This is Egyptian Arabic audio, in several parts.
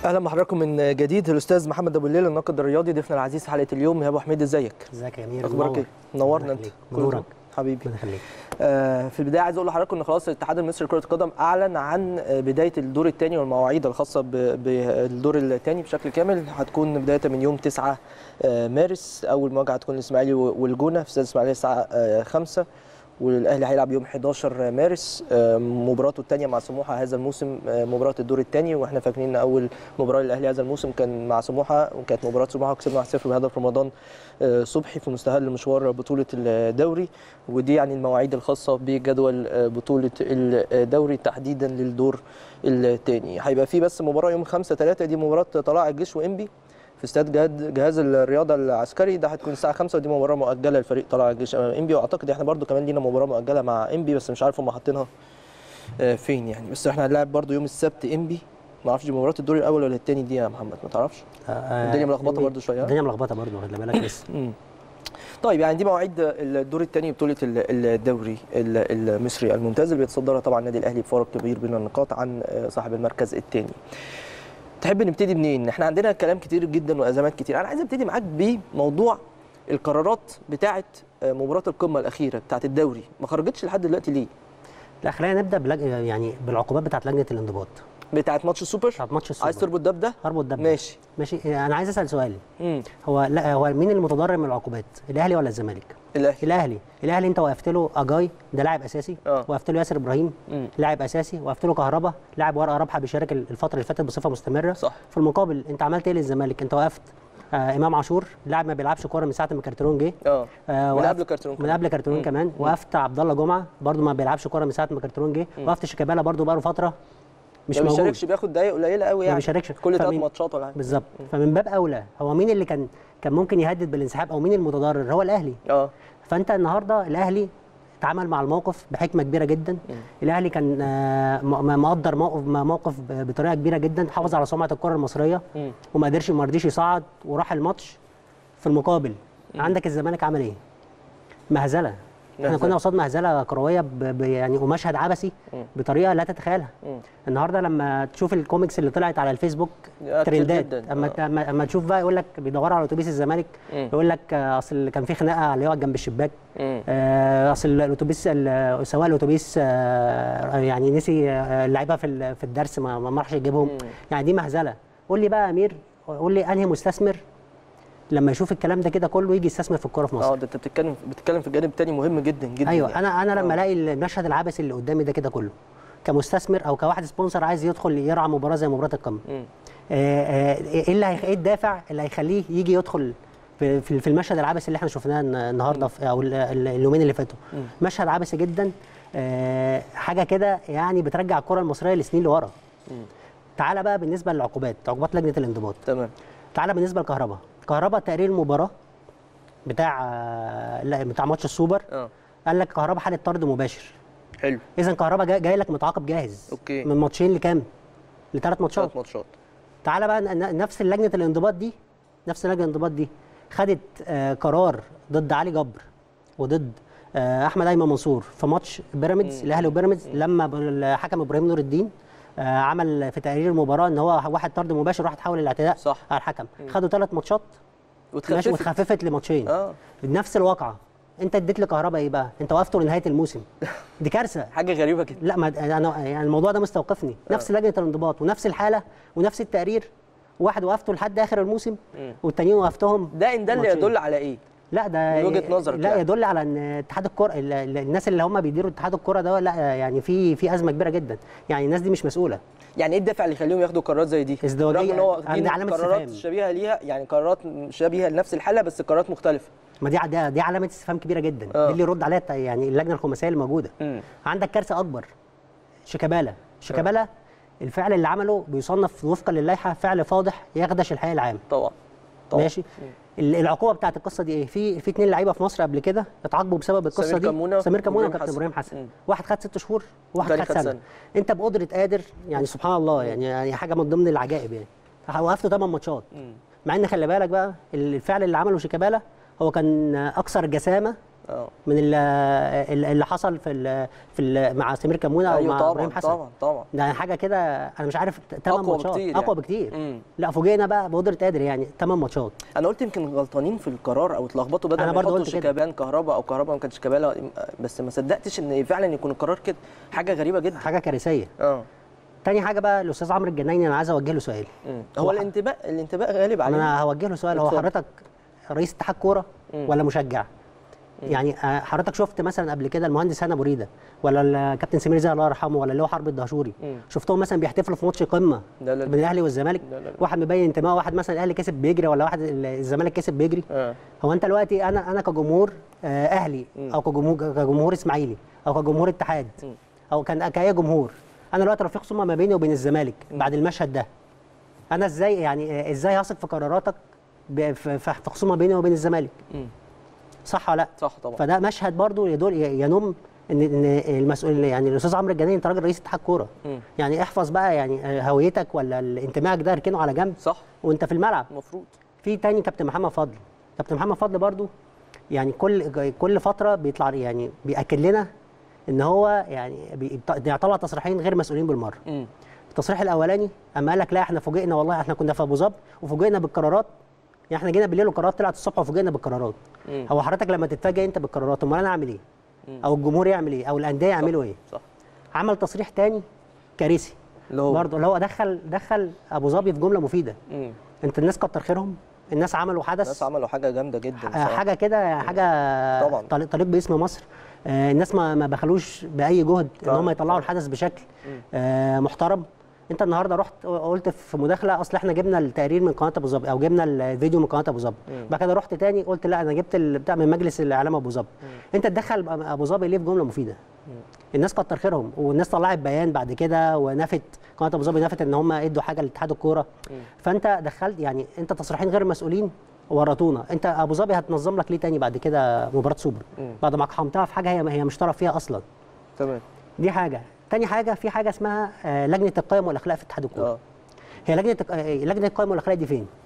اهلا بحضراتكم من جديد الاستاذ محمد ابو الليل الناقد الرياضي ضيفنا العزيز في حلقه اليوم يا ابو حميد ازيك ازيك يا امير اخبارك ايه نورنا انت كل نورك خير. حبيبي ربنا يخليك آه في البدايه عايز اقول لحضراتكم ان خلاص الاتحاد المصري لكره القدم اعلن عن آه، بدايه الدور الثاني والمواعيد الخاصه ب- بالدور الثاني بشكل كامل هتكون بدايه من يوم 9 آه، مارس اول مواجهه هتكون الاسماعيلي والجونه في استاد الاسماعيليه الساعه 5 والاهلي هيلعب يوم 11 مارس آه، مباراته الثانيه مع سموحه هذا الموسم آه، مباراه الدور الثاني واحنا فاكرين ان اول مباراه للاهلي هذا الموسم كان مع سموحه وكانت مباراه سموحه وكسبنا 1-0 بهدف رمضان آه، صبحي في مستهل مشوار بطوله الدوري ودي يعني المواعيد الخاصه بجدول آه، بطوله الدوري تحديدا للدور الثاني هيبقى في بس مباراه يوم 5 3 دي مباراه طلائع الجيش وانبي في استاد جهاز جهاز الرياضه العسكري ده هتكون الساعه 5 ودي مباراه مؤجله لفريق طلائع الجيش امام انبي واعتقد احنا برده كمان لينا مباراه مؤجله مع انبي بس مش عارف هم حاطينها آه، فين يعني بس احنا هنلاعب برده يوم السبت انبي ما اعرفش دي مباراه الدور الاول ولا الثاني دي يا محمد ما تعرفش الدنيا ملخبطه برده شويه ها؟ الدنيا ملخبطه برضه خلي بالك لسه مم. طيب يعني دي مواعيد الدور الثاني بطوله ال- الدوري ال- المصري الممتاز اللي بيتصدرها طبعا النادي الاهلي بفارق كبير بين النقاط عن آه، صاحب المركز الثاني تحب نبتدي منين احنا عندنا كلام كتير جدا وازمات كتير انا عايز ابتدي معاك بموضوع القرارات بتاعه آه، مباراه القمه الاخيره بتاعه الدوري ما خرجتش لحد دلوقتي ليه لا خلينا نبدا بلج... يعني بالعقوبات بتاعت لجنه الانضباط بتاعه ماتش السوبر بتاعت ماتش السوبر عايز تربط ده بده اربط ده بده. ماشي ماشي انا عايز اسال سؤال امم هو لا هو مين المتضرر من العقوبات الاهلي ولا الزمالك الاهلي الاهلي الاهلي انت وقفت له اجاي ده لاعب اساسي آه. وقفت له ياسر ابراهيم مم. لاعب اساسي وقفت له كهربا لاعب ورقه رابحه بيشارك الفتره اللي فاتت بصفه مستمره صح في المقابل انت عملت ايه للزمالك انت وقفت آه امام عاشور لاعب ما بيلعبش كوره من ساعه ما كارترون جه اه آه من وقفت- قبل كارتون من قبل كارترون مم. كمان وقفت عبد الله جمعه برده ما بيلعبش كوره من ساعه ما كارترون جه وقفت شيكابالا برده بقاله فتره مش ما موجود بيشاركش بياخد دقايق قليله قوي ما يعني بيشاركش. كل ثلاث فمين- ماتشات ولا حاجه بالظبط فمن باب اولى هو مين اللي كان كان ممكن يهدد بالانسحاب او مين المتضرر هو الاهلي اه فانت النهارده الاهلي اتعامل مع الموقف بحكمه كبيره جدا الاهلي كان آه، م- م- مقدر موقف موقف ب- بطريقه كبيره جدا حافظ على سمعه الكره المصريه مم. وما قدرش ما رضيش يصعد وراح الماتش في المقابل عندك الزمالك عمل ايه مهزله احنا مهزلة. كنا قصاد مهزله كرويه ب... ب... يعني ومشهد عبثي مم. بطريقه لا تتخيلها مم. النهارده لما تشوف الكوميكس اللي طلعت على الفيسبوك يا كتير ترندات جداً. اما آه. اما أما تشوف بقى يقول لك بيدوروا على اتوبيس الزمالك مم. يقول لك آه، اصل كان في خناقه على اللي يقعد جنب الشباك مم. آه، اصل الاتوبيس ال- سواق الاتوبيس آه، يعني نسي آه، اللعيبه في ال- في الدرس ما ما راحش يجيبهم مم. يعني دي مهزله قول لي بقى يا امير قول لي انهي مستثمر لما يشوف الكلام ده كده كله يجي يستثمر في الكوره في مصر اه ده انت بتتكلم بتتكلم في جانب تاني مهم جدا جدا ايوه يعني. انا انا لما آه. الاقي المشهد العبثي اللي قدامي ده كده كله كمستثمر او كواحد سبونسر عايز يدخل يرعى مباراه زي مباراه القمه مم. آه، آه، ايه اللي هي- ايه الدافع اللي هيخليه يجي يدخل في في في المشهد العبثي اللي احنا شفناه الن- النهارده في او ال- ال- اليومين اللي فاتوا مم. مشهد عبثي جدا آه، حاجه كده يعني بترجع الكره المصريه لسنين لورا مم. تعالى بقى بالنسبه للعقوبات عقوبات لجنه الانضباط تمام تعالى بالنسبه لكهربا كهربا تقرير المباراه بتاع آه، لا، بتاع ماتش السوبر اه قال لك كهربا حاله طرد مباشر حلو اذا كهربا جاي, جاي لك متعاقب جاهز أوكي. من ماتشين لكام لثلاث ماتشات ثلاث ماتشات تعالى بقى ن- ن- نفس لجنه الانضباط دي نفس لجنه الانضباط دي خدت آه قرار ضد علي جبر وضد آه احمد ايمن منصور في ماتش بيراميدز الاهلي وبيراميدز لما ب- الحكم ابراهيم نور الدين آه عمل في تقرير المباراه ان هو واحد طرد مباشر راح تحول الاعتداء صح. على الحكم خدوا ثلاث ماتشات ماشي وتخففت واتخففت لماتشين اه نفس الواقعه انت اديت لكهربا ايه بقى انت وقفته لنهايه الموسم دي كارثه حاجه غريبه كده لا ما انا يعني الموضوع ده مستوقفني نفس لجنه الانضباط ونفس الحاله ونفس التقرير واحد وقفته لحد اخر الموسم مم. والتانيين وقفتهم ده ان ده اللي ماتشين. يدل على ايه لا ده من وجهة نظرك لا يعني. يدل على ان اتحاد الكره ال- ال- الناس اللي هم بيديروا اتحاد الكره ده لا يعني في في ازمه كبيره جدا يعني الناس دي مش مسؤوله يعني ايه الدافع اللي يخليهم ياخدوا قرارات زي دي ازدواجية. رغم ان هو عندي واخدين علامة قرارات استفهام. شبيهه ليها يعني قرارات شبيهه لنفس الحاله بس قرارات مختلفه ما دي دي, دي علامه استفهام كبيره جدا آه. دي اللي يرد عليها الت- يعني اللجنه الخماسيه اللي موجوده مم. عندك كارثه اكبر شيكابالا شيكابالا الفعل اللي عمله بيصنف وفقا للائحه فعل فاضح يخدش الحي العام طبعا طبعا ماشي ال- العقوبه بتاعت القصه دي ايه في في اثنين لعيبه في مصر قبل كده اتعاقبوا بسبب القصه سمير دي كمونة سمير كمونه وإبراهيم وكابتن حسن. ابراهيم حسن مم. واحد خد ست شهور وواحد والتاني خد خد سنه. سنة. انت بقدره قادر يعني سبحان الله يعني يعني حاجه من ضمن العجائب يعني وقفته 8 ماتشات مم. مع ان خلي بالك بقى الفعل اللي عمله شيكابالا هو كان اكثر جسامه اه من ال- ال- اللي حصل في ال في ال مع سمير كمونه او ايوه مع طبعا ابراهيم حسن طبعا طبعا ده حاجه كده انا مش عارف ثمان أقوى ماتشات بكتير اقوى يعني. بكتير مم. لا فوجئنا بقى بقدره قادر يعني ثمان ماتشات انا قلت يمكن غلطانين في القرار او اتلخبطوا بدل أنا ما برضو يحطوا قلت كده. شيكابالا كهربا او كهربا ما كانش شيكابالا بس ما صدقتش ان فعلا يكون القرار كده حاجه غريبه جدا حاجه كارثيه اه تاني حاجه بقى الاستاذ عمرو الجنايني انا عايز اوجه له سؤال مم. هو الانتباه الانتباه غالب عليه انا هوجه له سؤال هو اتفضل. حضرتك رئيس اتحاد كوره مم. ولا مشجع يعني آه، حضرتك شفت مثلا قبل كده المهندس هنا بريده ولا الكابتن سمير زاهر الله يرحمه ولا اللي هو حرب الدهشوري مم. شفتهم مثلا بيحتفلوا في ماتش قمه لا لا بين الاهلي والزمالك لا لا لا. واحد مبين انتمائه واحد مثلا الاهلي كسب بيجري ولا واحد الزمالك كسب بيجري اه هو انت دلوقتي انا انا كجمهور آه، اهلي مم. او كجمهور كجمهور اسماعيلي او كجمهور اتحاد مم. او كان كاي جمهور انا دلوقتي لو في خصومه ما بيني وبين الزمالك بعد المشهد ده انا ازاي يعني آه، ازاي هثق في قراراتك ب- في في- في خصومه بيني وبين الزمالك مم. صح ولا لا صح طبعا فده مشهد برضو يدل ينم ان ان المسؤول يعني الاستاذ عمرو الجناني انت راجل رئيس اتحاد كوره مم. يعني احفظ بقى يعني آه، هويتك ولا انتمائك ده اركنه على جنب صح وانت في الملعب المفروض في تاني كابتن محمد فضل كابتن محمد فضل برضو يعني كل كل فتره بيطلع يعني بياكد لنا ان هو يعني بي- بيطلع تصريحين غير مسؤولين بالمره مم. التصريح الاولاني اما قال لك لا احنا فوجئنا والله احنا كنا في ابو ظبي وفوجئنا بالقرارات يعني احنا جينا بالليل والقرارات طلعت الصبح وفوجئنا بالقرارات مم. هو حضرتك لما تتفاجئ انت بالقرارات امال انا اعمل ايه مم. او الجمهور يعمل ايه او الانديه يعملوا ايه صح عمل تصريح تاني كارثي اللي هو برضه اللي هو دخل دخل ابو ظبي في جمله مفيده مم. انت الناس كتر خيرهم الناس عملوا حدث الناس عملوا حاجه جامده جدا آه، بصراحة. حاجه كده حاجه طبعاً. طليق طليق باسم مصر آه، الناس ما ما بخلوش باي جهد ان طبعاً. هم يطلعوا الحدث بشكل آه، محترم انت النهارده رحت قلت في مداخله اصل احنا جبنا التقرير من قناه ابو ظبي او جبنا الفيديو من قناه ابو ظبي بعد كده رحت تاني قلت لا انا جبت البتاع من مجلس الاعلام ابو ظبي انت تدخل ابو ظبي ليه في جمله مفيده الناس كتر خيرهم والناس طلعت بيان بعد كده ونفت قناه ابو ظبي نفت ان هم ادوا حاجه لاتحاد الكوره فانت دخلت يعني انت تصريحين غير مسؤولين ورطونا انت ابو ظبي هتنظم لك ليه تاني بعد كده مباراه سوبر مم. بعد ما قحمتها في حاجه هي هي مش طرف فيها اصلا تمام دي حاجه تاني حاجه في حاجه اسمها آه، لجنه القيم والاخلاق في اتحاد الكوره اه هي لجنه الق- آه، لجنه القيم والاخلاق دي فين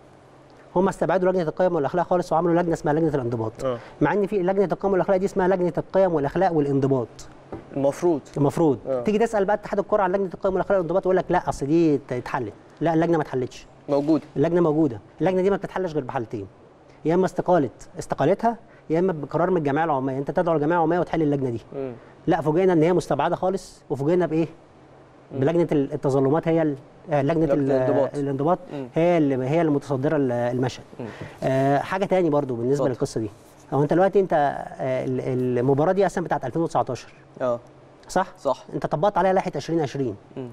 هم استبعدوا لجنه القيم والاخلاق خالص وعملوا لجنه اسمها لجنه الانضباط اه مع ان في لجنه القيم والاخلاق دي اسمها لجنه القيم والاخلاق والانضباط المفروض المفروض آه. تيجي تسال بقى اتحاد الكوره عن لجنه القيم والاخلاق والانضباط يقول لك لا اصل دي ات- اتحلت لا اللجنه ما اتحلتش موجود اللجنه موجوده اللجنه دي ما بتتحلش غير بحالتين يا اما استقاله استقالتها يا اما بقرار من الجمعيه العموميه انت تدعو الجمعيه العموميه وتحل اللجنه دي مم. لا فوجئنا ان هي مستبعده خالص وفوجئنا بايه بلجنه ال- التظلمات هي ال- آه، لجنه لجنة ال- الانضباط. الانضباط مم. هي اللي هي اللي متصدره ال- المشهد مم. آه حاجه تاني برضو بالنسبه اتفضل. للقصه دي هو انت دلوقتي انت آه ال- المباراه دي اصلا بتاعت 2019 اه صح صح انت طبقت عليها لائحه 2020 مم.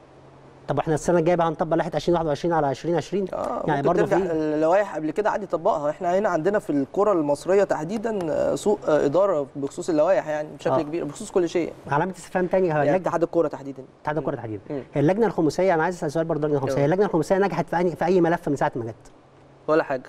طب احنا السنه الجايه بقى هنطبق لائحه 2021 على 2020 اه يعني ممكن برضو ترجع في اللوائح قبل كده عادي طبقها احنا هنا عندنا في الكره المصريه تحديدا آه، سوء آه، اداره بخصوص اللوائح يعني بشكل آه. كبير بخصوص كل شيء علامه استفهام تاني هو يعني اللجنه اتحاد الكوره تحديدا اتحاد الكره تحديدا مم. هي اللجنه الخماسيه انا عايز اسال سؤال برضه اللجنه الخماسيه يلا. هي اللجنه الخماسيه نجحت في أي في اي ملف من ساعه ما جت ولا حاجه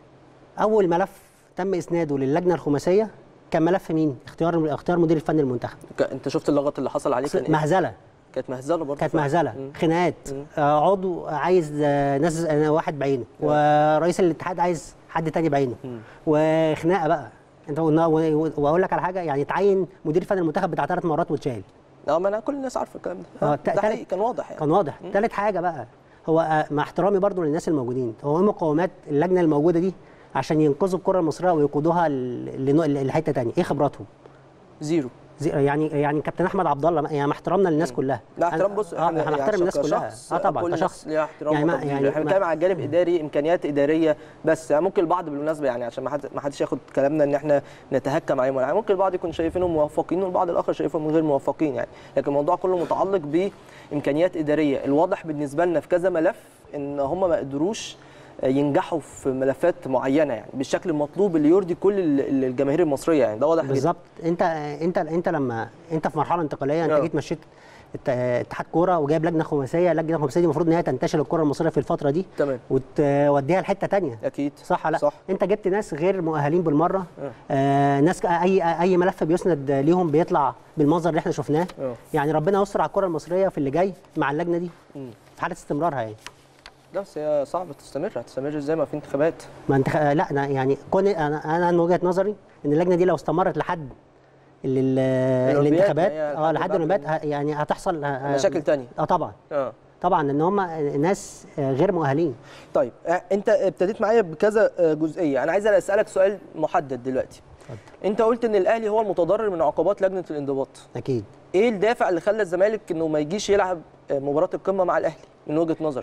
اول ملف تم اسناده للجنه الخماسيه كان ملف مين اختيار اختيار مدير الفني المنتخب ك- انت شفت اللغط اللي حصل عليه كان ايه؟ مهزله كانت مهزله برضه كانت فعلا. مهزله مم. خناقات مم. آه، عضو عايز آه، ناس آه، واحد بعينه ورئيس الاتحاد عايز حد تاني بعينه مم. وخناقه بقى انت قلنا- و- واقول لك على حاجه يعني تعين مدير فني المنتخب بتاع ثلاث مرات واتشال اه ما انا كل الناس عارفه الكلام ده آه، آه، تا- ده تالت- حقيقي كان واضح يعني كان واضح ثالث حاجه بقى هو آه، مع احترامي برضو للناس الموجودين هو ايه مقومات اللجنه الموجوده دي عشان ينقذوا الكره المصريه ويقودوها ل- لنوع- لحته تانية ايه خبراتهم زيرو زي يعني يعني كابتن احمد عبد الله يعني مع احترامنا للناس كلها لا احترام أنا- بص اه احنا هنحترم الناس كلها كشخص اه طبعا كل كشخص الناس ليها احترام يعني ما- وتقدير. يعني احنا ما- بنتكلم على الجانب اداري امكانيات اداريه بس يعني ممكن البعض بالمناسبه يعني عشان ما حد ما حدش ياخد كلامنا ان احنا نتهكم عليهم يعني ممكن البعض يكون شايفينهم موفقين والبعض الاخر شايفهم غير موفقين يعني لكن الموضوع كله متعلق بامكانيات اداريه الواضح بالنسبه لنا في كذا ملف ان هم ما قدروش ينجحوا في ملفات معينه يعني بالشكل المطلوب اللي يرضي كل ال- الجماهير المصريه يعني ده واضح جدا بالظبط انت انت انت لما انت في مرحله انتقاليه انت اه. جيت مشيت الت- اتحاد كوره وجايب لجنه خماسيه اللجنه الخماسيه دي المفروض ان هي تنتشل الكره المصريه في الفتره دي تمام وتوديها لحته تانية اكيد صح ولا لا صح انت جبت ناس غير مؤهلين بالمره اه. آه ناس ك- اي اي ملف بيسند ليهم بيطلع بالمنظر اللي احنا شفناه اه. يعني ربنا يستر على الكره المصريه في اللي جاي مع اللجنه دي مم. في حاله استمرارها يعني لا بس هي صعب تستمر هتستمر ازاي ما في انتخابات ما انت لا أنا يعني كون انا انا من وجهه نظري ان اللجنه دي لو استمرت لحد ال- ال- الأولمبياد، الانتخابات هي اه لحد لحد بعد الاولمبياد ه- يعني هتحصل ه- مشاكل تانية اه طبعا اه طبعا ان هم ناس آه، غير مؤهلين طيب آه، انت ابتديت معايا بكذا آه، جزئيه انا عايز اسالك سؤال محدد دلوقتي اتفضل. انت قلت ان الاهلي هو المتضرر من عقوبات لجنه الانضباط اكيد ايه الدافع اللي خلى الزمالك انه ما يجيش يلعب آه، مباراه القمه مع الاهلي من وجهه نظرك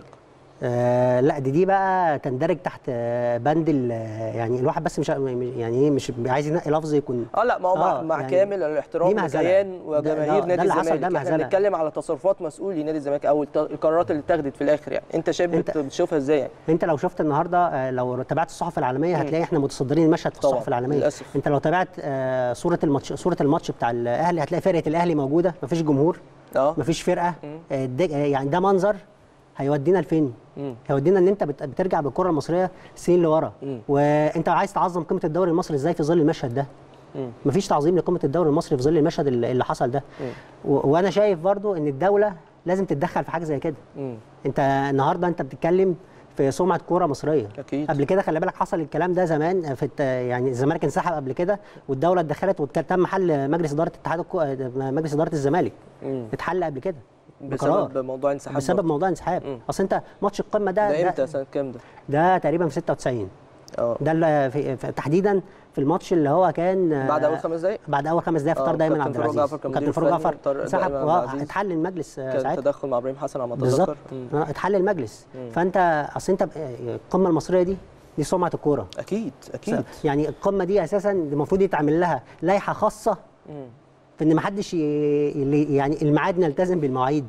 آه لا دي دي بقى تندرج تحت آه، بند ال- يعني الواحد بس مش يعني ايه مش عايز ينقي لفظ يكون اه لا ما هو مع, آه، مع يعني كامل الاحترام دي مهزلة. وكيان ده- وجماهير ده- نادي ده اللي حصل، الزمالك ده احنا مهزلة. بنتكلم على تصرفات مسؤولي نادي الزمالك او الت- القرارات اللي اتخذت في الاخر يعني انت شايف انت- بت- بتشوفها ازاي يعني انت لو شفت النهارده آه، لو تابعت الصحف العالميه هتلاقي احنا متصدرين المشهد في طبعاً، الصحف العالميه للأسف. انت لو تابعت آه، صوره الماتش صوره الماتش بتاع الاهلي هتلاقي فرقه الاهلي موجوده مفيش جمهور اه مفيش فرقه آه، ده- آه، يعني ده منظر هيودينا لفين مم. هيودينا ان انت بت- بترجع بالكره المصريه سنين لورا مم. وانت عايز تعظم قيمه الدوري المصري ازاي في ظل المشهد ده مم. مفيش تعظيم لقيمه الدوري المصري في ظل المشهد اللي اللي حصل ده و- وانا شايف برضو ان الدوله لازم تتدخل في حاجه زي كده مم. انت النهارده انت بتتكلم في سمعه كوره مصريه اكيد قبل كده خلي بالك حصل الكلام ده زمان في الت... يعني الزمالك انسحب قبل كده والدوله اتدخلت وتم حل مجلس اداره اتحاد الكو... مجلس اداره الزمالك مم. اتحل قبل كده بقرار بسبب موضوع انسحاب بسبب برضه. موضوع انسحاب مم. اصل انت ماتش القمه ده ده ده, امتى سنه كام ده ده تقريبا في 96 اه ده اللي في... في... تحديدا في الماتش اللي هو كان بعد اول خمس دقايق بعد اول خمس دقائق آه، فطار دايما كابتن عبد فاروق العزيز جعفر كان وكابتن مدير فاروق فني، جعفر طارق انسحب دايما عبد العزيز. اتحل المجلس آه، كان ساعتها تدخل مع ابراهيم حسن على ما بالظبط اتذكر مم. آه، اتحل المجلس مم. فانت اصل انت القمه المصريه دي دي سمعه الكوره اكيد اكيد يعني القمه دي اساسا المفروض يتعمل لها لائحه خاصه مم. في ان ما حدش ي... اللي- يعني الميعاد نلتزم بالمواعيد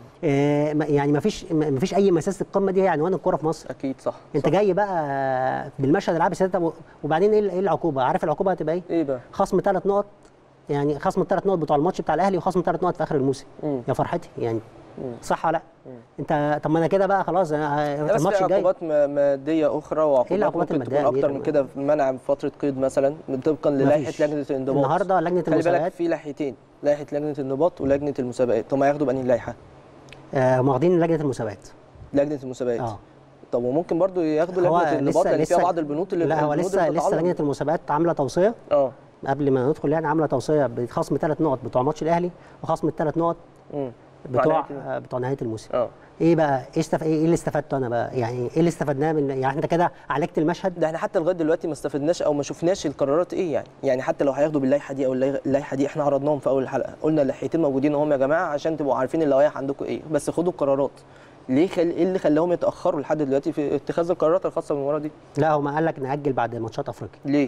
آه، ما- يعني ما فيش ما فيش اي مساس القمه دي هي عنوان الكوره في مصر اكيد صح انت صح. جاي بقى بالمشهد العابس ده طب وبعدين ايه ال- ايه العقوبه عارف العقوبه هتبقى ايه ايه بقى خصم ثلاث نقط يعني خصم الثلاث نقط بتوع الماتش بتاع الاهلي وخصم ثلاث نقط في اخر الموسم مم. يا فرحتي يعني مم. صح ولا لا انت طب ما انا كده بقى خلاص أنا لا، بس الماتش في الجاي عقوبات م- ماديه اخرى وعقوبات العقوبات ممكن تكون المادية دي؟ اكتر من كده في منع فتره قيد مثلا طبقا للائحه مفيش. لجنه الانضباط النهارده لجنه خلي بالك المسابقات في لائحتين لائحه لجنه الانضباط ولجنه المسابقات هم هياخدوا بأنهي لائحه آه، واخدين لجنه المسابقات لجنه المسابقات اه طب وممكن برضو ياخدوا هو لجنه الانضباط لسه لان فيها لسه بعض البنود اللي لا هو البنود لسه اللي لسه بتتعلق. لجنه المسابقات عامله توصيه اه قبل ما ندخل يعني عامله توصيه بخصم ثلاث نقط بتوع ماتش الاهلي وخصم الثلاث نقط مم. بتوع نهاية آه، بتوع نهايه الموسم اه ايه بقى ايه استف... ايه اللي استفدته انا بقى يعني ايه اللي استفدناه من يعني انت كده عالجت المشهد ده احنا حتى لغايه دلوقتي ما استفدناش او ما شفناش القرارات ايه يعني يعني حتى لو هياخدوا باللائحه دي او اللي- اللائحه دي احنا عرضناهم في اول الحلقه قلنا اللائحتين موجودين اهم يا جماعه عشان تبقوا عارفين اللوائح عندكم ايه بس خدوا القرارات ليه خل... ايه اللي خلاهم يتاخروا لحد دلوقتي في اتخاذ القرارات الخاصه بالمباراه دي لا هو ما قال لك ناجل بعد ماتشات افريقيا ليه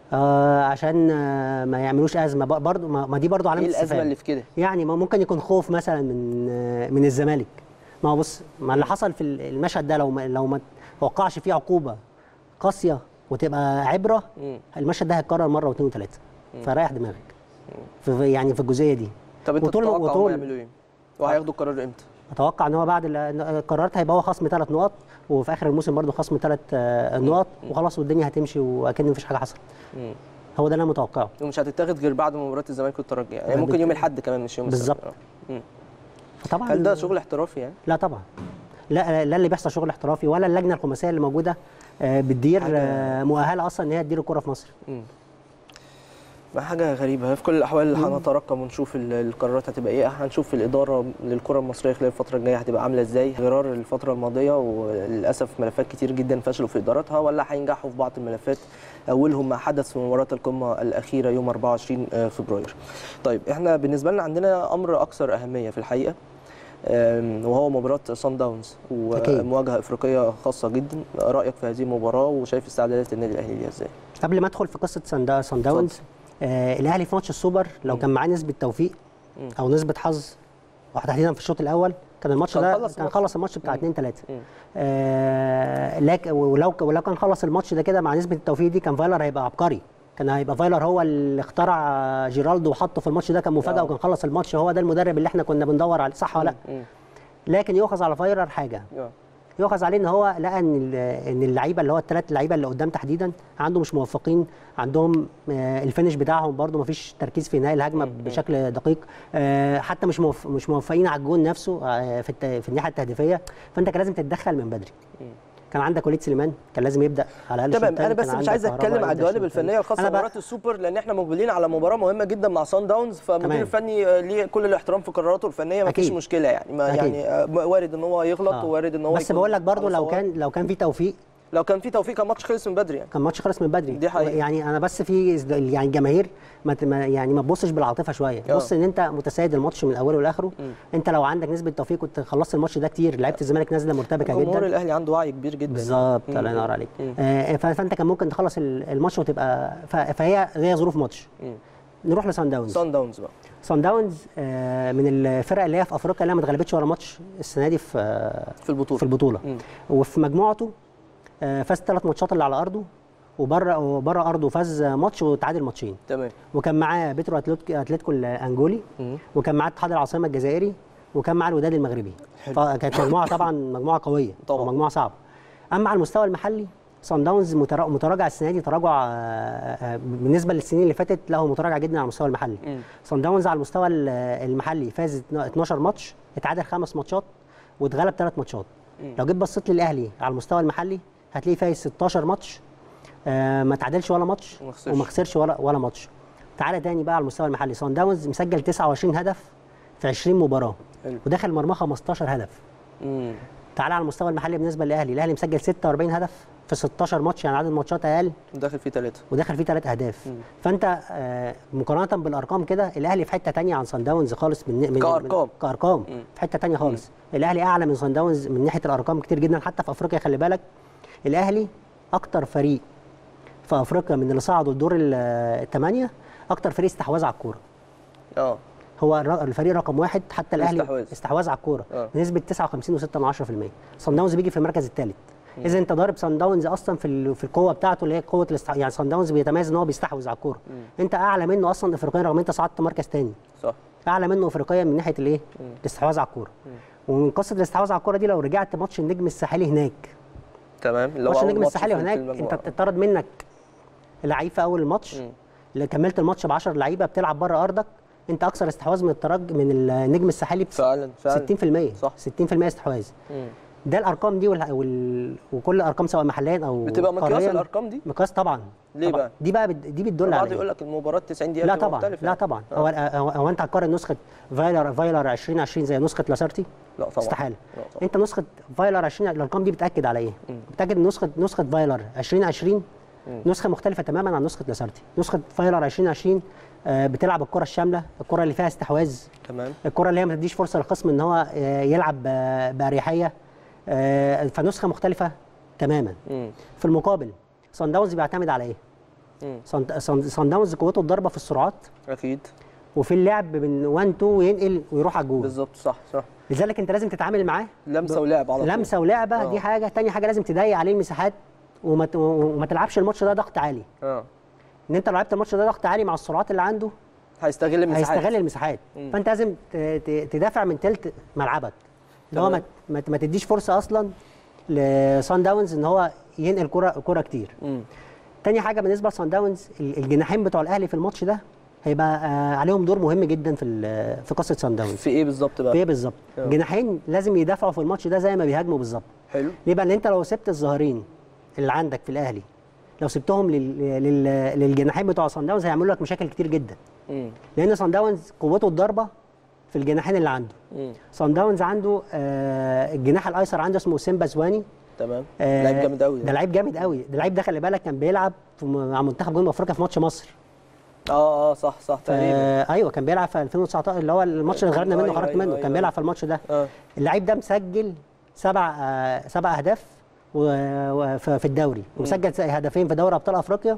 آه عشان آه ما يعملوش ازمه ب- برضو ما, ما دي برضو علامه ايه الازمه استفهام. اللي في كده يعني ما ممكن يكون خوف مثلا من آه، من الزمالك ما هو بص ما اللي حصل في المشهد ده لو ما لو ما توقعش فيه عقوبه قاسيه وتبقى عبره مم. المشهد ده هيتكرر مره واثنين وثلاثه فريح دماغك في يعني في الجزئيه دي طب انت وطول- تتوقع هم وطول- يعملوا ايه وهياخدوا القرار امتى اتوقع ان هو بعد ال- القرارات هيبقى هو خصم ثلاث نقط وفي اخر الموسم برضه خصم ثلاث نقط وخلاص والدنيا هتمشي واكن مفيش حاجه حصلت مم. هو ده اللي انا متوقعه ومش هتتاخد غير بعد مباراه الزمالك والترجي يعني ده ممكن بت- يوم الاحد كمان مش يوم السبت. بالظبط. آه. مم. فطبعا هل ده شغل احترافي يعني لا طبعا لا لا اللي بيحصل شغل احترافي ولا اللجنه الخماسيه اللي موجوده آه، بتدير حاجة- آه، مؤهله اصلا ان هي تدير الكره في مصر مم. ما حاجة غريبة في كل الأحوال هنترقب ونشوف ال- القرارات هتبقى إيه هنشوف الإدارة للكرة المصرية خلال الفترة الجاية هتبقى عاملة إزاي غرار الفترة الماضية وللأسف ملفات كتير جدا فشلوا في إدارتها ولا هينجحوا في بعض الملفات أولهم ما حدث في مباراة القمة الأخيرة يوم 24 فبراير طيب إحنا بالنسبة لنا عندنا أمر أكثر أهمية في الحقيقة أم، وهو مباراة صن داونز أكيد. ومواجهة إفريقية خاصة جدا رأيك في هذه المباراة وشايف استعدادات النادي الأهلي ليها إزاي؟ قبل ما ادخل في قصه سان سان داونز آه الاهلي في ماتش السوبر لو كان معاه نسبه توفيق مم. او نسبه حظ وتحديدا في الشوط الاول كان الماتش كان ده خلص كان الماتش. خلص الماتش بتاع مم. 2 3 مم. آه لكن ولو ولو كان خلص الماتش ده كده مع نسبه التوفيق دي كان فايلر هيبقى عبقري كان هيبقى فايلر هو اللي اخترع جيرالدو وحطه في الماتش ده كان مفاجاه آه. وكان خلص الماتش هو ده المدرب اللي احنا كنا بندور عليه صح ولا لا مم. لكن يؤخذ على فايلر حاجه آه. يؤخذ عليه ان هو لقى ان ال- ان اللعيبه اللي هو الثلاث لعيبه اللي قدام تحديدا عنده مش موفقين عندهم آه، الفينش بتاعهم برده مفيش تركيز في انهاء الهجمه بشكل دقيق آه، حتى مش موف- مش موفقين على الجون نفسه آه، في الت- في الناحيه التهديفيه فانت كان لازم تتدخل من بدري كان عندك وليد سليمان كان لازم يبدا على الاقل تمام الشوط انا التاني، بس كان مش عندك عايز كهربا اتكلم على يبدأ الجوانب الشوط التاني. الفنيه الخاصه أنا بقى- بمباراه السوبر لان احنا مقبلين على مباراه مهمه جدا مع سان داونز فالمدير تمام. الفني آه، ليه كل الاحترام في قراراته الفنيه ما فيش أكيد. مشكله يعني ما أكيد. يعني آه، وارد ان هو يغلط آه. ووارد ان هو بس يكون بقول لك برضو على لو صواب. كان لو كان في توفيق لو كان في توفيق كان الماتش خلص من بدري يعني كان ماتش خلص من بدري دي حقيقة. يعني انا بس في إزد- يعني الجماهير ما ت- ما- يعني ما تبصش بالعاطفه شويه آه. بص ان انت متسيد الماتش من اوله لاخره مم. انت لو عندك نسبه توفيق كنت خلصت الماتش ده كتير لعيبه الزمالك نازله مرتبكه جمهور جدا الاهلي عنده وعي كبير جدا بالظبط مم. الله ينور عليك مم. آه ف- فانت كان ممكن تخلص ال- الماتش وتبقى ف- فهي هي ظروف ماتش مم. نروح لسان داونز سان داونز بقى سان داونز آه من الفرق اللي هي في افريقيا اللي هي ما اتغلبتش ولا ماتش السنه دي في آه في البطوله في البطوله مم. وفي مجموعته آه، فاز ثلاث ماتشات اللي على ارضه وبره وبره ارضه فاز ماتش وتعادل ماتشين تمام وكان معاه بيترو أتلتيك- اتلتيكو الانجولي مم. وكان معاه اتحاد العاصمه الجزائري وكان معاه الوداد المغربي حلو. فكانت مجموعه طبعا مجموعه قويه طبعاً. ومجموعه صعبه اما على المستوى المحلي صن داونز مترا- متراجع السنه دي تراجع آه، آه، بالنسبه للسنين اللي فاتت لا هو متراجع جدا على المستوى المحلي مم. صن داونز على المستوى ال- المحلي فاز 12 ماتش اتعادل خمس ماتشات واتغلب ثلاث ماتشات مم. لو جيت بصيت للاهلي على المستوى المحلي هتلاقيه فايز 16 ماتش آه ما تعادلش ولا ماتش وما خسرش. وما خسرش ولا ولا ماتش تعالى تاني بقى على المستوى المحلي صن داونز مسجل 29 هدف في 20 مباراه حلو. ودخل مرمى 15 هدف مم. تعالى على المستوى المحلي بالنسبه للاهلي الاهلي مسجل 46 هدف في 16 ماتش يعني عدد ماتشات اقل داخل فيه ثلاثه ودخل فيه ثلاث اهداف مم. فانت آه مقارنه بالارقام كده الاهلي في حته تانية عن صن داونز خالص من من كأرقام. من كارقام مم. في حته تانية خالص الاهلي اعلى من صن داونز من ناحيه الارقام كتير جدا حتى في افريقيا خلي بالك الاهلي اكتر فريق في افريقيا من اللي صعدوا الدور ال- الثمانيه اكتر فريق استحواذ على الكوره اه هو الر- الفريق رقم واحد حتى الاهلي الاستحواذ. استحواذ على الكوره آه. بنسبه 59.6% صن داونز بيجي في المركز الثالث اذا انت ضارب صن داونز اصلا في ال- في القوه بتاعته اللي هي قوه الاستح... يعني صن داونز بيتميز ان هو بيستحوذ على الكوره انت اعلى منه اصلا افريقيا رغم انت صعدت مركز ثاني صح اعلى منه افريقيا من ناحيه الايه الاستحواذ على الكوره ومن قصه الاستحواذ على الكوره دي لو رجعت ماتش النجم الساحلي هناك تمام اللي هو ماتش أول النجم ماتش الساحلي في- في هناك المجموعة. انت اتطرد منك لعيب في اول الماتش مم. اللي كملت الماتش ب 10 لعيبه بتلعب بره ارضك انت اكثر استحواذ من الترج من النجم الساحلي ب فعلا فعلا 60% صح. 60% استحواذ مم. ده الارقام دي وال... وال... وكل الارقام سواء محليا او بتبقى مقياس قارياً. الارقام دي مقياس طبعا ليه طبعاً. بقى؟ دي بقى بت... دي بتدل البعض على يقول إيه؟ لك المباراه 90 دقيقه لا بتبقى طبعا مختلفة لا يعني. طبعا آه. هو هو هو انت هتقارن نسخه فايلر فايلر 2020 زي نسخه لاسارتي لا طبعا استحاله لا طبعا. انت نسخه فايلر 20 الارقام دي بتاكد على ايه؟ بتاكد ان نسخه نسخه فايلر 2020 نسخه مختلفه تماما عن نسخه لاسارتي نسخه فايلر 2020 آه، بتلعب الكره الشامله الكره اللي فيها استحواذ تمام الكره اللي هي ما تديش فرصه للخصم ان هو آه، يلعب آه، باريحيه آه، فنسخه مختلفه تماما مم. في المقابل صن داونز بيعتمد على ايه؟ مم. صن صن- صن داونز قوته الضربه في السرعات اكيد وفي اللعب من 1 2 وينقل ويروح على الجول بالظبط صح صح لذلك انت لازم تتعامل معاه لمسه ولعب على طول لمسه ولعبه آه. دي حاجه تاني حاجه لازم تضيق عليه المساحات وما ت- وما تلعبش الماتش ده ضغط عالي اه ان انت لو لعبت الماتش ده ضغط عالي مع السرعات اللي عنده هيستغل المساحات هيستغل المساحات مم. فانت لازم ت- ت- تدافع من تلت ملعبك اللي هو ما تمام. ت- ما ت- ما تديش فرصه اصلا لصن داونز ان هو ينقل كره كره كتير مم. تاني حاجه بالنسبه لصن داونز ال- الجناحين بتوع الاهلي في الماتش ده هيبقى آه، عليهم دور مهم جدا في ال- في قصه صن داونز في ايه بالظبط في بقى ايه بالظبط آه. الجناحين لازم يدافعوا في الماتش ده زي ما بيهاجموا بالظبط حلو ليه بقى؟ لان انت لو سبت الظاهرين اللي عندك في الاهلي لو سبتهم لل... لل... للجناحين بتوع صن داونز هيعملوا لك مشاكل كتير جدا مم. لان صن داونز قوته الضربه في الجناحين اللي عنده مم. صن داونز عنده آه الجناح الايسر عنده اسمه سيمبا زواني تمام آه لعيب جامد قوي ده لعيب جامد قوي ده لعيب ده خلي بالك كان بيلعب في م- مع منتخب جنوب افريقيا في ماتش مصر اه اه صح صح تقريبا آه ايوه كان بيلعب في 2019 اللي هو الماتش اللي غلبنا منه أيوة، خرجت أيوة، منه أيوة، كان بيلعب في الماتش ده اه اللعيب ده مسجل سبع آه سبع اهداف و- و- في في الدوري ومسجل هدفين في دوري ابطال افريقيا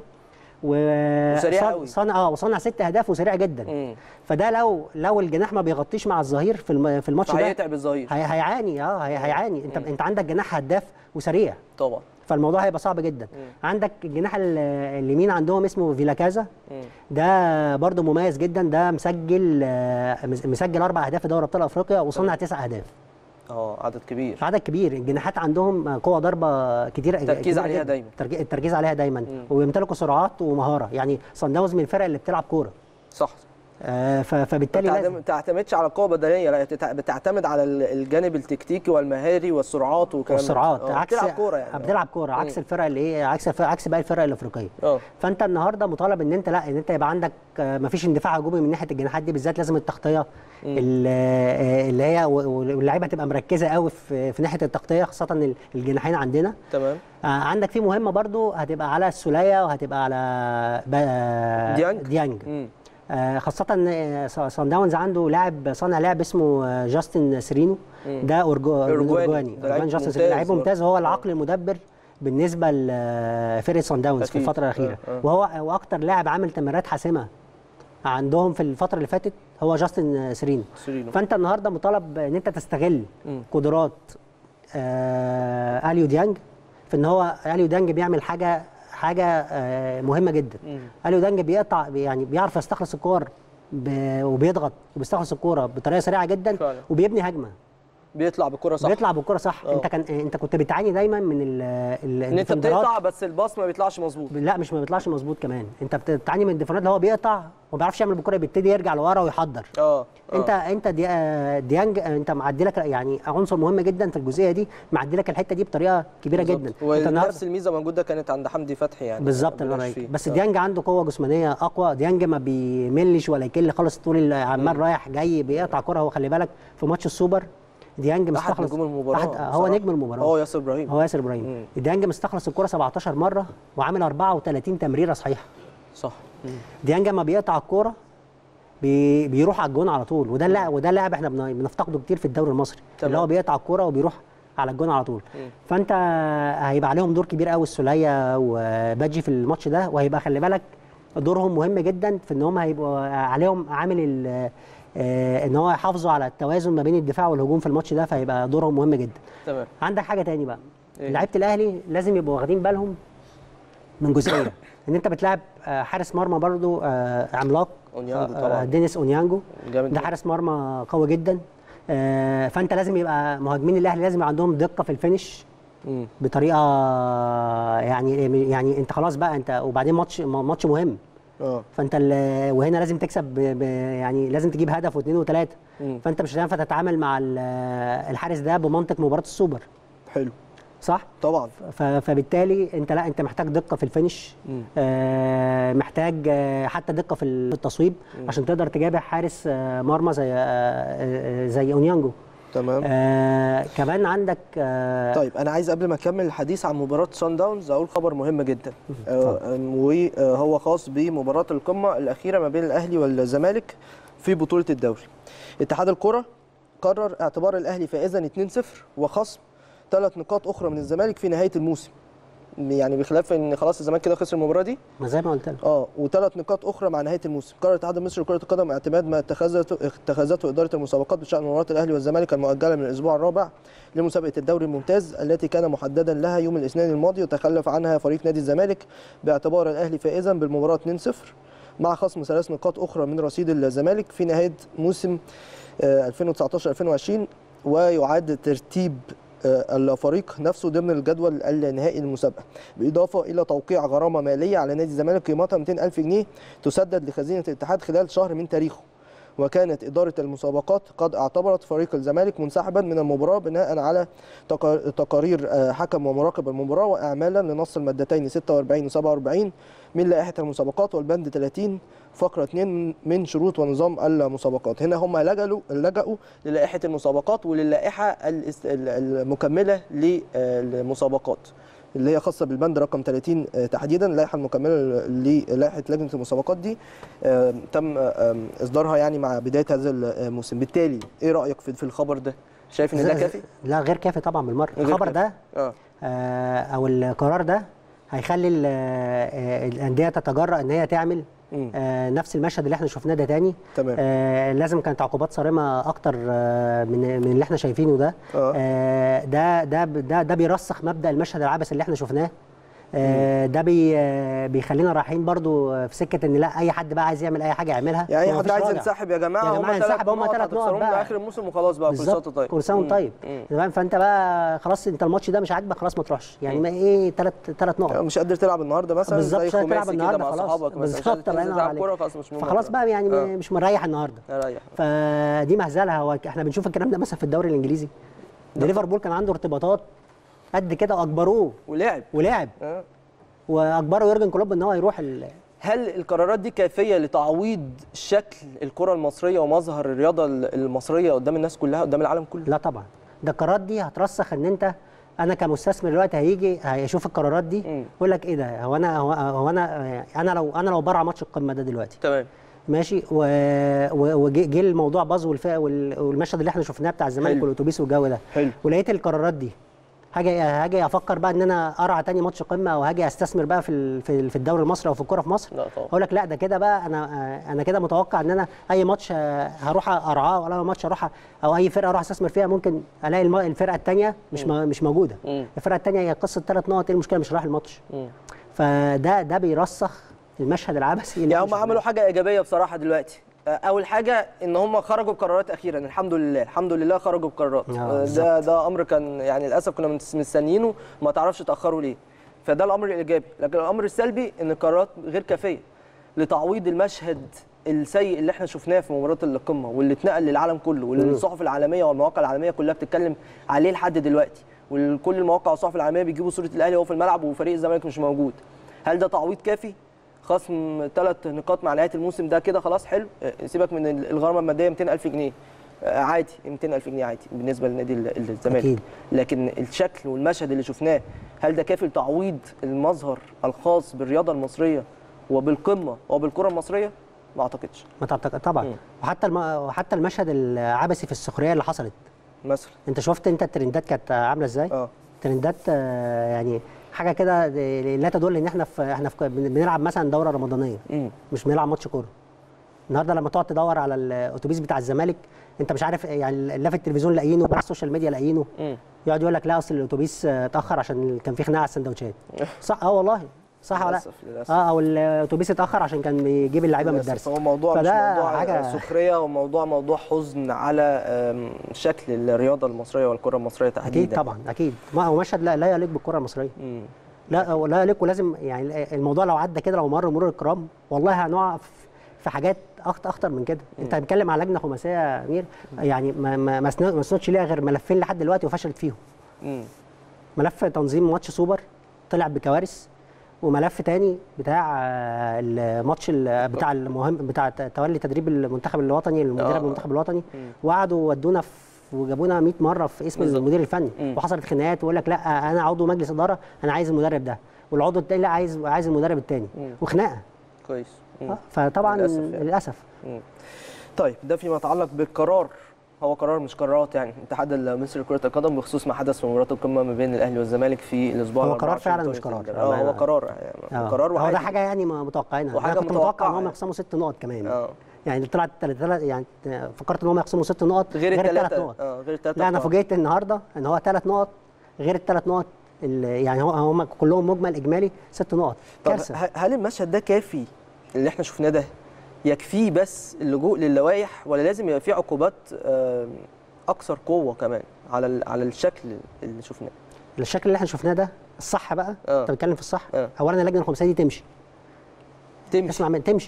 و وسريع صن- أوي. صنع اه وصنع ست اهداف وسريع جدا مم. فده لو لو الجناح ما بيغطيش مع الظهير في الم- في الماتش ده فهيتعب الظهير هي هيعاني اه هي هيعاني انت انت عندك جناح هداف وسريع طبعا فالموضوع هيبقى صعب جدا عندك الجناح ال- اليمين عندهم اسمه فيلاكازا ده برده مميز جدا ده مسجل آه، مسجل اربع اهداف في دوري ابطال افريقيا وصنع تسع اهداف اه عدد كبير عدد كبير الجناحات عندهم قوه ضربه كتير تركيز كبيرة عليها جداً. دايما. تركي- التركيز عليها دايما وبيمتلكوا سرعات ومهاره يعني صن داونز من الفرق اللي بتلعب كوره صح آه، ف- فبالتالي ما لازم تعتم- تعتمدش على القوه البدنيه لا تتع- بتعتمد على ال- الجانب التكتيكي والمهاري والسرعات وكلام ده. والسرعات آه، عكس بتلعب كوره يعني بتلعب كوره عكس الفرق اللي ايه عكس الفرق عكس باقي الفرق الافريقيه اه فانت النهارده مطالب ان انت لا ان انت يبقى عندك آه، مفيش اندفاع هجومي من ناحيه الجناحات دي بالذات لازم التغطيه ال- آه، اللي هي و- واللعيبه تبقى مركزه قوي في في ناحيه التغطيه خاصه ال- الجناحين عندنا تمام آه، عندك في مهمه برضو هتبقى على السوليه وهتبقى على با- ديانج؟ ديانج مم. آه، خاصة آه، ص- صن داونز عنده لاعب صانع لعب اسمه آه، جاستن سيرينو ده أورجو- من أورجواني. اورجواني ده لعيب أورجواني جاستن ممتاز سيرينو لعيب برضه. ممتاز وهو آه. العقل المدبر بالنسبة لفرقة صن داونز في أكيد. الفترة الأخيرة آه، آه. وهو واكتر لاعب عامل تمريرات حاسمة عندهم في الفترة اللي فاتت هو جاستن سيرينو سيرينو. فأنت النهارده مطالب ان انت تستغل مم. قدرات آه اليو ديانج في ان هو اليو ديانج بيعمل حاجه حاجه آه مهمه جدا مم. اليو ديانج بيقطع يعني بيعرف يستخلص الكور ب- وبيضغط وبيستخلص الكوره بطريقه سريعه جدا فعلا. وبيبني هجمه بيطلع بالكره صح بيطلع بالكره صح آه. انت كان انت كنت بتعاني دايما من ال ال ان انت الديفندرات. بتقطع بس الباص ما بيطلعش مظبوط لا مش ما بيطلعش مظبوط كمان انت بتعاني من الديفندرات اللي هو بيقطع وما بيعرفش يعمل بالكره بيبتدي يرجع لورا ويحضر اه آه. انت انت دي آه، ديانج آه، انت معدي لك يعني عنصر مهم جدا في الجزئيه دي معدي لك الحته دي بطريقه كبيره جدا انت النهارده ونفس الميزه موجوده كانت عند حمدي فتحي يعني بالظبط ما الله بلاش يبارك فيه. بس آه. ديانج عنده قوه جسمانيه اقوى ديانج ما بيملش ولا يكل خالص طول ال- عمال رايح جاي بيقطع كره هو خلي بالك في ماتش السوبر ديانج احد مستخلص نجوم المباراه أحد هو بصراحة. نجم المباراه هو ياسر ابراهيم هو ياسر ابراهيم ديانج مستخلص الكره 17 مره وعامل 34 تمريره صحيحه صح مم. ديانج لما بيقطع الكوره بي بيروح على الجون على طول وده اللاعب وده لاعب احنا بن- بنفتقده كتير في الدوري المصري تمام. اللي هو بيقطع الكوره وبيروح على الجون على طول مم. فانت هيبقى عليهم دور كبير قوي السوليه وباجي في الماتش ده وهيبقى خلي بالك دورهم مهم جدا في ان هم هيبقوا عليهم عامل ال- آه، ان هو يحافظوا على التوازن ما بين الدفاع والهجوم في الماتش ده فهيبقى دورهم مهم جدا تمام عندك حاجه تاني بقى إيه؟ لعيبه الاهلي لازم يبقوا واخدين بالهم من جزئيه ان انت بتلعب آه، حارس مرمى برضو آه، عملاق أونيانجو آه، طبعاً. دينيس اونيانجو جامد ده جدا. حارس مرمى قوي جدا آه، فانت لازم يبقى مهاجمين الاهلي لازم يبقى عندهم دقه في الفينش مم. بطريقه يعني يعني انت خلاص بقى انت وبعدين ماتش ماتش مهم اه فانت ال- وهنا لازم تكسب ب ب يعني لازم تجيب هدف واثنين وثلاثه مم. فانت مش هينفع تتعامل مع ال- الحارس ده بمنطق مباراه السوبر حلو صح؟ طبعا ف- فبالتالي انت لا انت محتاج دقه في الفينش مم. آه محتاج آه حتى دقه في التصويب عشان تقدر تجابه حارس آه مرمى زي آه آه زي اونيانجو تمام آه كمان عندك آه طيب انا عايز قبل ما اكمل الحديث عن مباراه سان داونز اقول خبر مهم جدا آه، آم، وهو خاص بمباراه القمه الاخيره ما بين الاهلي والزمالك في بطوله الدوري اتحاد الكره قرر اعتبار الاهلي فائزا 2-0 وخصم ثلاث نقاط اخرى من الزمالك في نهايه الموسم يعني بخلاف ان خلاص الزمالك كده خسر المباراه دي ما زي ما قلت لك اه وثلاث نقاط اخرى مع نهايه الموسم قرر الاتحاد المصري لكره القدم اعتماد ما اتخذته اتخذته اداره المسابقات بشان مباراه الاهلي والزمالك المؤجله من الاسبوع الرابع لمسابقه الدوري الممتاز التي كان محددا لها يوم الاثنين الماضي وتخلف عنها فريق نادي الزمالك باعتبار الاهلي فائزا بالمباراه 2-0 مع خصم ثلاث نقاط اخرى من رصيد الزمالك في نهايه موسم آه، 2019 2020 ويعاد ترتيب آه، الفريق نفسه ضمن الجدول النهائي للمسابقه بالاضافه الى توقيع غرامه ماليه على نادي الزمالك قيمتها 200 الف جنيه تسدد لخزينه الاتحاد خلال شهر من تاريخه وكانت إدارة المسابقات قد اعتبرت فريق الزمالك منسحبا من المباراة بناء على تقا- تقارير آه، حكم ومراقب المباراة وإعمالا لنص المادتين 46 و 47 من لائحة المسابقات والبند 30 فقرة 2 من شروط ونظام المسابقات هنا هم لجأوا لجأوا للائحة المسابقات وللائحة الاس- ال- المكملة للمسابقات اللي هي خاصه بالبند رقم 30 آه، تحديدا اللائحه المكمله للائحه لجنه المسابقات دي آه، تم آه، اصدارها يعني مع بدايه هذا الموسم بالتالي ايه رايك في في الخبر ده شايف ان ده ز- كافي لا غير كافي طبعا بالمره غير الخبر كافي. ده اه آه او القرار ده هيخلي ال- آه، الانديه تتجرأ ان هي تعمل مم. آه نفس المشهد اللي احنا شفناه ده تاني تمام. آه لازم كانت عقوبات صارمه اكتر آه من من اللي احنا شايفينه ده آه. آه ده ده ده ده بيرسخ مبدا المشهد العبثي اللي احنا شفناه آه، ده بي آه، بيخلينا رايحين برضو آه، في سكه ان لا اي حد بقى عايز يعمل اي حاجه يعملها يعني اي ومفيش حد عايز راجع. ينسحب يا جماعه يا هم جماعه ثلاث ينسحب هم نقط ثلاث نقط هتخسروهم بقى لاخر الموسم وخلاص بقى كل سنه وانت طيب كل سنه وانت مم. طيب مم. تمام فانت بقى خلاص انت الماتش ده مش عاجبك خلاص ما تروحش يعني ما ايه ثلاث ثلاث نقط مش قادر تلعب النهارده مثلا بالظبط زي مش هتلعب خماسي كده النهارده مع خلاص صحابك مثلا مش بالظبط قادر الله تنزل ينور تلعب عليك كوره خلاص مش مهم فخلاص بقى يعني آه. مش مريح النهارده ريح فدي مهزله هو احنا بنشوف الكلام ده مثلا في الدوري الانجليزي ده ليفربول كان عنده ارتباطات قد كده واجبروه ولعب ولعب آه. واجبروا يورجن كلوب ان هو يروح ال... هل القرارات دي كافيه لتعويض شكل الكره المصريه ومظهر الرياضه المصريه قدام الناس كلها قدام العالم كله لا طبعا ده القرارات دي هترسخ ان انت انا كمستثمر دلوقتي هيجي هيشوف القرارات دي مم. يقول لك ايه ده هو انا هو, هو انا انا لو انا لو برع ماتش القمه ده دلوقتي تمام ماشي و- و- وجه جه الموضوع باظ والف- وال- والمشهد اللي احنا شفناه بتاع الزمالك حلو. والاتوبيس والجو ده حلو ولقيت القرارات دي هاجي هاجي افكر بقى ان انا ارعى تاني ماتش قمه او هاجي استثمر بقى في ال- في في الدوري المصري او في الكوره في مصر لا طبعا اقول لك لا ده كده بقى انا انا كده متوقع ان انا اي ماتش آه، هروح ارعاه ولا ماتش اروح او اي فرقه اروح استثمر فيها ممكن الاقي الم- الفرقه الثانيه مش م- مش موجوده مم. الفرقه الثانيه هي قصه ثلاث نقط ايه المشكله مش رايح الماتش مم. فده ده بيرسخ المشهد العبثي اللي يعني إحنا هم عملوا حاجه ايجابيه بصراحه دلوقتي آه، اول حاجه ان هم خرجوا بقرارات اخيرا الحمد لله الحمد لله خرجوا بقرارات آه، آه، ده بالظبط. ده امر كان يعني للاسف كنا مس- مستنيينه ما تعرفش تاخروا ليه فده الامر الايجابي لكن الامر السلبي ان القرارات غير كافيه لتعويض المشهد السيء اللي احنا شفناه في مباراه القمه واللي اتنقل للعالم كله واللي الصحف العالميه والمواقع العالميه كلها بتتكلم عليه لحد دلوقتي وكل المواقع والصحف العالميه بيجيبوا صوره الاهلي وهو في الملعب وفريق الزمالك مش موجود هل ده تعويض كافي خصم ثلاث نقاط مع نهايه الموسم ده كده خلاص حلو آه، سيبك من ال- الغرامه الماديه 200000 جنيه آه، عادي 200000 جنيه عادي بالنسبه لنادي ال- الزمالك أكيد. لكن الشكل والمشهد اللي شفناه هل ده كافي لتعويض المظهر الخاص بالرياضه المصريه وبالقمه وبالكره المصريه ما اعتقدش ما تعتقد طبعا مم. وحتى الم... وحتى المشهد العبثي في السخريه اللي حصلت مثلا انت شفت انت الترندات كانت عامله ازاي اه الترندات آه، يعني حاجه كده لا تدل ان احنا في احنا في بنلعب مثلا دوره رمضانيه امم مش بنلعب ماتش كوره النهارده لما تقعد تدور على الاتوبيس بتاع الزمالك انت مش عارف يعني لا في التلفزيون لاقيينه ولا على السوشيال ميديا لاقيينه امم يقعد يقول لك لا اصل الاتوبيس آه، اتاخر عشان كان في خناقه على السندوتشات صح اه والله صح ولا لا للاسف للاسف اه او الاتوبيس اتاخر عشان كان بيجيب اللعيبه من للأسف. الدرس هو موضوع مش فده موضوع حاجة- سخريه هو موضوع موضوع حزن على آم، شكل الرياضه المصريه والكره المصريه تحديدا اكيد طبعا اكيد ما هو مشهد لا, لا يليق بالكره المصريه مم. لا هو لا يليق ولازم يعني الموضوع لو عدى كده لو مر مرور الكرام والله هنقع في- في حاجات أخت اخطر من كده انت هتتكلم على لجنه خماسيه يا امير يعني ما ما ما سن- ما سنتش ليها غير ملفين لحد دلوقتي وفشلت فيهم مم. ملف تنظيم ماتش سوبر طلع بكوارث وملف تاني بتاع آه، الماتش ال- بتاع المهم بتاع تولي تدريب المنتخب الوطني آه. المدرب المنتخب الوطني مم. وقعدوا ودونا في وجابونا 100 مره في اسم بالظبط. المدير الفني مم. وحصلت خناقات ويقول لك لا انا عضو مجلس اداره انا عايز المدرب ده والعضو التاني لا عايز عايز المدرب التاني مم. وخناقه كويس مم. آه، فطبعا للأسف للاسف, يعني. للأسف. مم. طيب ده فيما يتعلق بالقرار هو قرار مش قرارات يعني الاتحاد المصري لكره القدم بخصوص ما حدث في مباراه القمه ما بين الاهلي والزمالك في الاسبوع هو ال قرار 24 فعلا مش بطولة قرار. الدوري. اه هو آه. قرار يعني آه. قرار هو وعادي ده حاجه يعني ما متوقعينها وحاجة انا كنت متوقع ان متوقعة هم يخصموا ست نقط كمان اه يعني طلعت تلات تلات يعني فكرت ان هم يخصموا ست نقط غير التلات الثلاثه نقط اه غير الثلاثه لا انا فوجئت النهارده ان هو ثلاث نقط غير الثلاث نقط اللي- يعني هو هم كلهم مجمل اجمالي ست نقط طب كارثه ه- هل المشهد ده كافي اللي احنا شفناه ده يكفيه بس اللجوء للوائح ولا لازم يبقى فيه عقوبات آم، اكثر قوه كمان على ال- على الشكل اللي شفناه الشكل اللي احنا شفناه ده الصح بقى آه. انت بتتكلم في الصح آه. اولا اللجنه الخماسيه دي تمشي تمشي اسمع من تمشي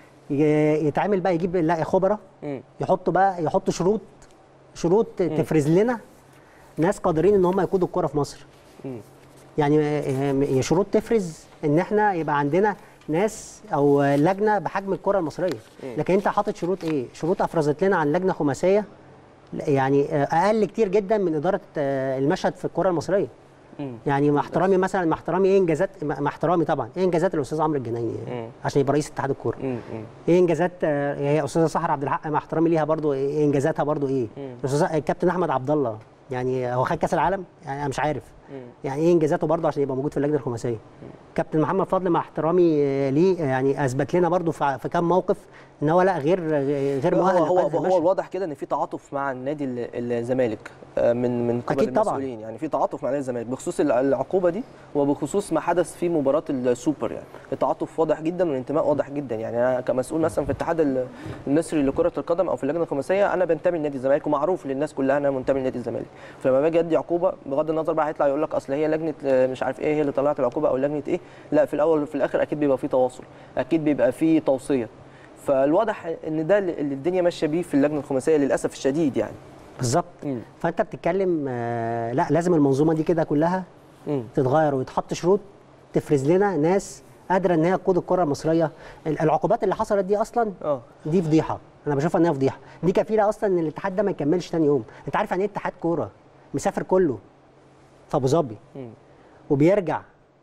ي- يتعمل بقى يجيب لا خبراء مم. يحطوا بقى يحطوا شروط شروط تفرز لنا ناس قادرين ان هم يقودوا الكوره في مصر مم. يعني آه، آه، شروط تفرز ان احنا يبقى عندنا ناس او لجنه بحجم الكره المصريه لكن انت حاطط شروط ايه شروط افرزت لنا عن لجنه خماسيه يعني آه، اقل كتير جدا من اداره آه، المشهد في الكره المصريه مم. يعني مع احترامي مثلا مع احترامي ايه انجازات مع مع احترامي طبعا ايه انجازات الاستاذ عمرو الجنايني مم. عشان يبقى رئيس اتحاد الكوره مم. مم. ايه انجازات آه، هي استاذه سحر عبد الحق مع احترامي ليها برضو ايه انجازاتها برضو ايه مم. الاستاذ الكابتن احمد عبد الله يعني هو خد كاس العالم يعني انا مش عارف يعني ايه انجازاته برضه عشان يبقى موجود في اللجنه الخماسيه كابتن محمد فضل مع احترامي آه، ليه آه، يعني اثبت لنا برضه في في كام موقف ان هو لا غير غير هو مؤهل هو, لقيادة هو المشهد. الواضح كده ان في تعاطف مع النادي ال- الزمالك آه، من من قبل أكيد طبعاً. المسؤولين يعني في تعاطف مع نادي الزمالك بخصوص الع- العقوبه دي وبخصوص ما حدث في مباراه السوبر يعني التعاطف واضح جدا والانتماء واضح جدا يعني انا كمسؤول مثلا في الاتحاد ال- المصري لكره القدم او في اللجنه الخماسيه انا بنتمي لنادي الزمالك ومعروف للناس كلها انا منتمي لنادي الزمالك فلما باجي ادي عقوبه بغض النظر بقى هيطلع يقول لك اصل هي لجنه آه، مش عارف ايه هي اللي طلعت العقوبه او لجنه ايه لا في الاول وفي الاخر اكيد بيبقى في تواصل اكيد بيبقى في توصيه فالواضح ان ده اللي الدنيا ماشيه بيه في اللجنه الخماسيه للاسف الشديد يعني بالظبط مم. فانت بتتكلم آه، لا لازم المنظومه دي كده كلها مم. تتغير ويتحط شروط تفرز لنا ناس قادره ان هي تقود الكره المصريه ال- العقوبات اللي حصلت دي اصلا اه دي فضيحه انا بشوفها انها فضيحه دي كفيله اصلا ان الاتحاد ده ما يكملش تاني يوم انت عارف يعني ايه اتحاد كوره مسافر كله في ابو ظبي مم. وبيرجع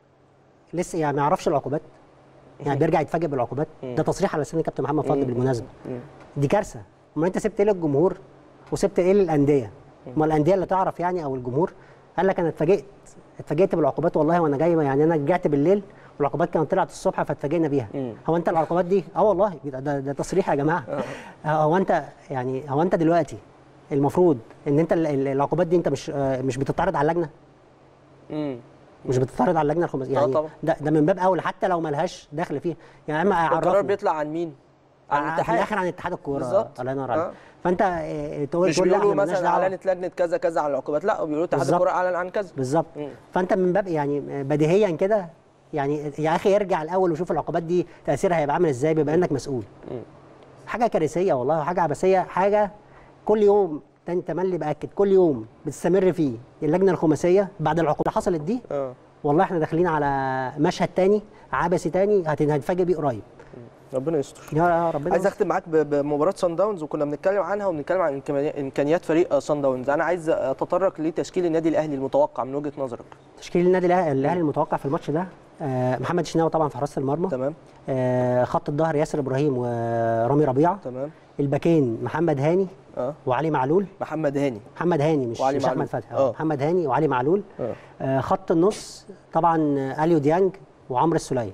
لسه يعني ما يعرفش العقوبات يعني بيرجع يتفاجئ بالعقوبات ده تصريح على لسان كابتن محمد فضل بالمناسبه دي كارثه امال انت سبت ايه للجمهور وسبت ايه للانديه ما الانديه اللي تعرف يعني او الجمهور قال لك انا اتفاجئت اتفاجئت بالعقوبات والله وانا جاي يعني انا رجعت بالليل والعقوبات كانت طلعت الصبح فاتفاجئنا بيها مم. هو انت العقوبات دي اه والله ده, ده, ده تصريح يا جماعه هو انت يعني هو انت دلوقتي المفروض ان انت ال- ال- العقوبات دي انت مش آه، مش بتتعرض على اللجنه مم. مش بتتعرض على اللجنه الخماسيه آه يعني طبعا. ده, ده من باب اولى حتى لو ملهاش دخل فيها يعني اما القرار عرفني بيطلع عن مين؟ عن في الاتحاد الاخر عن اتحاد الكوره بالظبط. الله ينور آه. عليك فانت آه، تقول مش تقول لا بيقولوا احنا مالناش مثلا دعوة. اعلنت لجنه كذا كذا على العقوبات لا بيقولوا اتحاد بالظبط. الكوره اعلن عن كذا بالظبط مم. فانت من باب يعني بديهيا كده يعني يا اخي ارجع الاول وشوف العقوبات دي تاثيرها هيبقى عامل ازاي بما انك مسؤول مم. حاجه كارثيه والله وحاجه عبثيه حاجه كل يوم تاني تملي باكد كل يوم بتستمر فيه اللجنه الخماسيه بعد العقوبات اللي حصلت دي اه والله احنا داخلين على مشهد تاني عبثي تاني هت- هنتفاجئ بيه قريب ربنا يستر يا ربنا عايز اختم معاك ب- بمباراه سان داونز وكنا بنتكلم عنها وبنتكلم عن إمكاني- امكانيات فريق سان داونز انا عايز اتطرق لتشكيل النادي الاهلي المتوقع من وجهه نظرك تشكيل النادي الأه- الاهلي المتوقع في الماتش ده آه، محمد الشناوي طبعا في حراسه المرمى تمام آه، خط الظهر ياسر ابراهيم ورامي ربيعه تمام الباكين محمد هاني اه وعلي معلول محمد هاني محمد هاني مش وعلي مش معلول. احمد فتحي آه. آه. محمد هاني وعلي معلول اه آه، خط النص طبعا آه، اليو ديانج وعمرو السوليه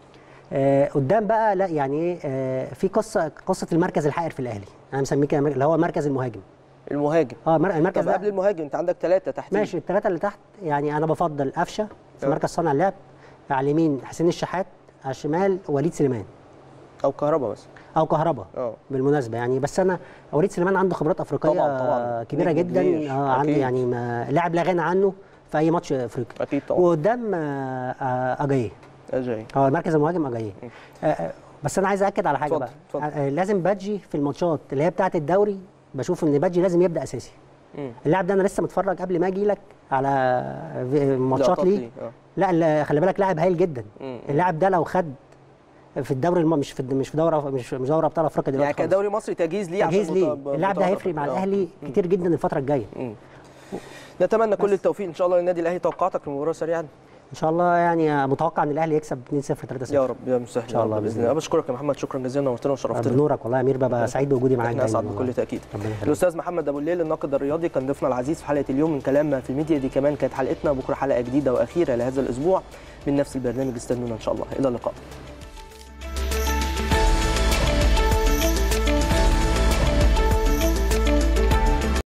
آه، قدام بقى لا يعني ايه آه، في قصه قصه المركز الحائر في الاهلي انا مسميه كده اللي هو مركز المهاجم المهاجم اه مر- المركز طب ده قبل المهاجم انت عندك ثلاثه تحت ماشي الثلاثه اللي تحت يعني انا بفضل قفشه في آه. مركز صانع اللعب على اليمين حسين الشحات على الشمال وليد سليمان او كهربا بس او كهربا اه بالمناسبه يعني بس انا وليد سليمان عنده خبرات افريقيه طبعاً، طبعاً. كبيره نجم جدا كبير. آه عنده أكيد. يعني ما لاعب لا غنى عنه في اي ماتش افريقي اكيد طبعا وقدام آه، آه، اجاي اجاي اه مركز المهاجم اجاي آه، آه، بس انا عايز اكد على حاجه اتفضل، بقى اتفضل. آه، لازم بادجي في الماتشات اللي هي بتاعه الدوري بشوف ان بادجي لازم يبدا اساسي مم. اللاعب ده انا لسه متفرج قبل ما اجي لك على في- ماتشات لقطات ليه ليه، اه لا لا، خلي بالك لاعب هايل جدا مم. اللاعب ده لو خد في الدوري الم... مش في مش في دوره مش مش دوري ابطال افريقيا دلوقتي يعني خالص. كدوري مصري تجهيز ليه تجهيز عشان ليه بطولة- اللاعب ده بطولة هيفرق مع أفريقيا. الاهلي كتير جدا الفتره الجايه مم. نتمنى كل التوفيق ان شاء الله للنادي الاهلي توقعاتك في المباراه سريعا ان شاء الله يعني متوقع ان الاهلي يكسب 2-0 3-0 يا رب يا مسهل إن شاء الله باذن بإذن الله بشكرك يا محمد شكرا جزيلا نورتنا وشرفتنا بنورك والله يا امير ببقى سعيد بوجودي معاك احنا دايما اسعد والله. بكل تاكيد ربنا يخليك الاستاذ محمد ابو الليل الناقد الرياضي كان ضيفنا العزيز في حلقه اليوم من كلام في الميديا دي كمان كانت حلقتنا بكره حلقه جديده واخيره لهذا الاسبوع من نفس البرنامج استنونا ان شاء الله الى اللقاء